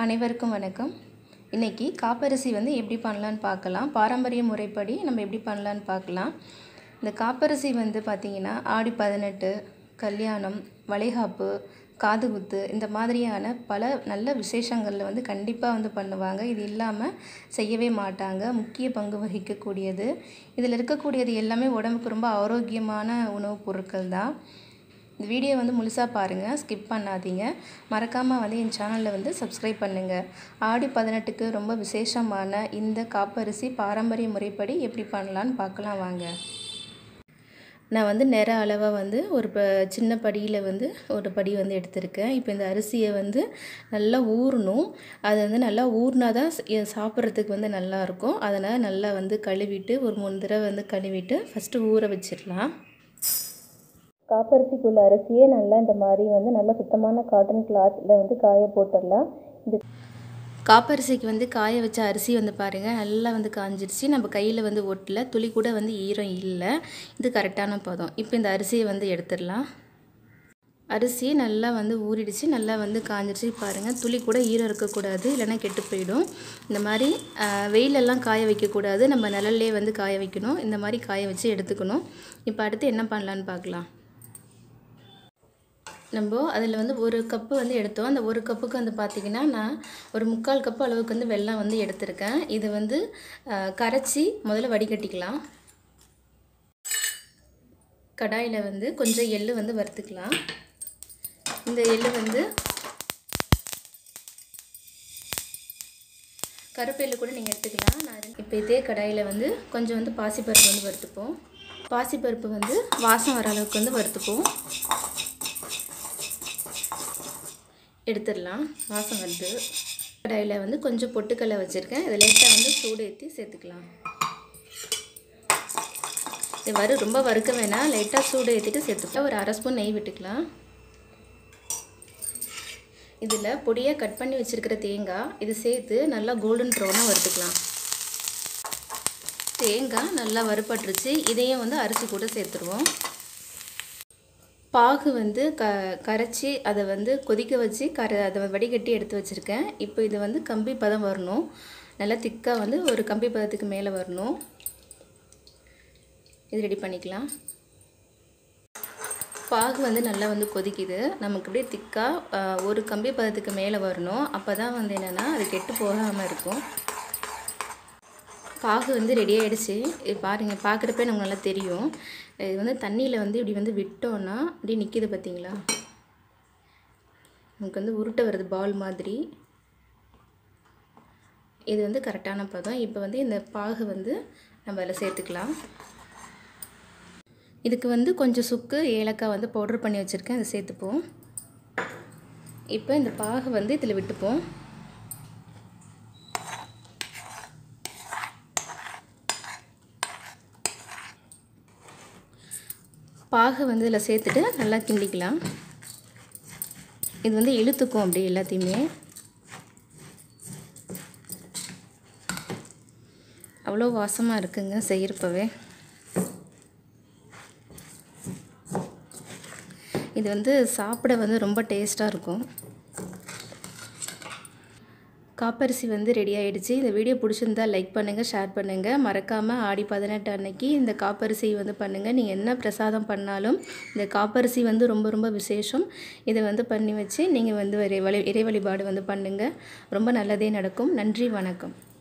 அனைவருக்கும் வணக்கம் இன்றைக்கி காப்பரிசி வந்து எப்படி பண்ணலான்னு பார்க்கலாம் பாரம்பரிய முறைப்படி நம்ம எப்படி பண்ணலான்னு பார்க்கலாம் இந்த காப்பரிசி வந்து பார்த்திங்கன்னா ஆடி பதினெட்டு கல்யாணம் வளைகாப்பு காதுகுத்து இந்த மாதிரியான பல நல்ல விசேஷங்களில் வந்து கண்டிப்பாக வந்து பண்ணுவாங்க இது இல்லாமல் செய்யவே மாட்டாங்க முக்கிய பங்கு வகிக்கக்கூடியது இதில் இருக்கக்கூடியது எல்லாமே உடம்புக்கு ரொம்ப ஆரோக்கியமான உணவுப் பொருட்கள் தான் இந்த வீடியோ வந்து முழுசாக பாருங்கள் ஸ்கிப் பண்ணாதீங்க மறக்காமல் வந்து என் சேனலில் வந்து சப்ஸ்கிரைப் பண்ணுங்கள் ஆடி பதினெட்டுக்கு ரொம்ப விசேஷமான இந்த காப்பரிசி பாரம்பரிய முறைப்படி எப்படி பண்ணலான்னு பார்க்கலாம் வாங்க நான் வந்து நிற அளவாக வந்து ஒரு ப சின்ன படியில் வந்து ஒரு படி வந்து எடுத்திருக்கேன் இப்போ இந்த அரிசியை வந்து நல்லா ஊறணும் அது வந்து நல்லா ஊறினா தான் சாப்பிட்றதுக்கு வந்து நல்லாயிருக்கும் அதனால் நல்லா வந்து கழுவிட்டு ஒரு மூணு தடவை வந்து கழுவிட்டு ஃபஸ்ட்டு ஊற வச்சிடலாம் காப்பரிசிக்குள்ள அரிசியே நல்லா இந்த மாதிரி வந்து நல்லா சுத்தமான காட்டன் கிளாத்தில் வந்து காய போட்டுடலாம் இது காப்பரிசிக்கு வந்து காய வச்ச அரிசி வந்து பாருங்கள் நல்லா வந்து காஞ்சிருச்சு நம்ம கையில் வந்து ஒட்டல துளி கூட வந்து ஈரம் இல்லை இது கரெக்டான பதம் இப்போ இந்த அரிசியை வந்து எடுத்துடலாம் அரிசி நல்லா வந்து ஊறிடுச்சு நல்லா வந்து காஞ்சிருச்சு பாருங்கள் துளி கூட ஈரம் இருக்கக்கூடாது இல்லைன்னா கெட்டு போயிடும் இந்த மாதிரி வெயிலெல்லாம் காய வைக்கக்கூடாது நம்ம நிழல்லே வந்து காய வைக்கணும் இந்த மாதிரி காய வச்சு எடுத்துக்கணும் இப்போ அடுத்து என்ன பண்ணலான்னு பார்க்கலாம் நம்ம அதில் வந்து ஒரு கப்பு வந்து எடுத்தோம் அந்த ஒரு கப்புக்கு வந்து பார்த்திங்கன்னா நான் ஒரு முக்கால் கப்பு அளவுக்கு வந்து வெல்லம் வந்து எடுத்திருக்கேன் இது வந்து கரைச்சி முதல்ல வடிகட்டிக்கலாம் கடாயில் வந்து கொஞ்சம் எள்ளு வந்து வறுத்துக்கலாம் இந்த எள்ளு வந்து கருப்பு எள்ளு கூட நீங்கள் எடுத்துக்கலாம் நான் இப்போ இதே கடாயில் வந்து கொஞ்சம் வந்து பாசிப்பருப்பு வந்து வறுத்துப்போம் பாசிப்பருப்பு வந்து வாசம் வர அளவுக்கு வந்து வறுத்துப்போம் எடுத்துடலாம் வாசம் வருது கடாயில் வந்து கொஞ்சம் பொட்டுக்கடலை வச்சுருக்கேன் இதை லைட்டாக வந்து சூடு ஏற்றி சேர்த்துக்கலாம் இது வறு ரொம்ப வறுக்க வேணாம் லைட்டாக சூடு ஏற்றிட்டு சேர்த்துக்கலாம் ஒரு அரை ஸ்பூன் நெய் விட்டுக்கலாம் இதில் பொடியாக கட் பண்ணி வச்சுருக்கிற தேங்காய் இது சேர்த்து நல்லா கோல்டன் ப்ரௌனாக வறுத்துக்கலாம் தேங்காய் நல்லா வறுப்பட்டுருச்சு இதையும் வந்து அரிசி கூட சேர்த்துருவோம் பாகு வந்து க கரைச்சி அதை வந்து கொதிக்க வச்சு கரை அதை வடிகட்டி எடுத்து வச்சுருக்கேன் இப்போ இது வந்து கம்பி பதம் வரணும் நல்லா திக்காக வந்து ஒரு கம்பி பதத்துக்கு மேலே வரணும் இது ரெடி பண்ணிக்கலாம் பாகு வந்து நல்லா வந்து கொதிக்குது நமக்கு அப்படியே திக்காக ஒரு கம்பி பதத்துக்கு மேலே வரணும் அப்போ தான் வந்து என்னென்னா அது கெட்டு போகாமல் இருக்கும் பாகு வந்து ரெடி ஆகிடுச்சு இது பாருங்கள் பார்க்குறப்ப நமக்கு நல்லா தெரியும் இது வந்து தண்ணியில் வந்து இப்படி வந்து விட்டோன்னா அப்படியே நிற்கிது பார்த்தீங்களா நமக்கு வந்து உருட்டை வருது பால் மாதிரி இது வந்து கரெக்டான பதம் இப்போ வந்து இந்த பாகு வந்து நம்ம அதில் சேர்த்துக்கலாம் இதுக்கு வந்து கொஞ்சம் சுக்கு ஏலக்காய் வந்து பவுட்ரு பண்ணி வச்சுருக்கேன் அதை சேர்த்துப்போம் இப்போ இந்த பாகு வந்து இதில் விட்டுப்போம் பாகை வந்து இதில் சேர்த்துட்டு நல்லா கிண்டிக்கலாம் இது வந்து இழுத்துக்கும் அப்படியே எல்லாத்தையுமே அவ்வளோ வாசமாக இருக்குங்க செய்கிறப்பவே இது வந்து சாப்பிட வந்து ரொம்ப டேஸ்ட்டாக இருக்கும் காப்பரிசி வந்து ரெடி ஆகிடுச்சு இந்த வீடியோ பிடிச்சிருந்தா லைக் பண்ணுங்கள் ஷேர் பண்ணுங்கள் மறக்காமல் ஆடி பதினெட்டு அன்னைக்கு இந்த காப்பரிசி வந்து பண்ணுங்கள் நீங்கள் என்ன பிரசாதம் பண்ணாலும் இந்த காப்பரிசி வந்து ரொம்ப ரொம்ப விசேஷம் இதை வந்து பண்ணி வச்சு நீங்கள் வந்து இறை வழி இறை வழிபாடு வந்து பண்ணுங்கள் ரொம்ப நல்லதே நடக்கும் நன்றி வணக்கம்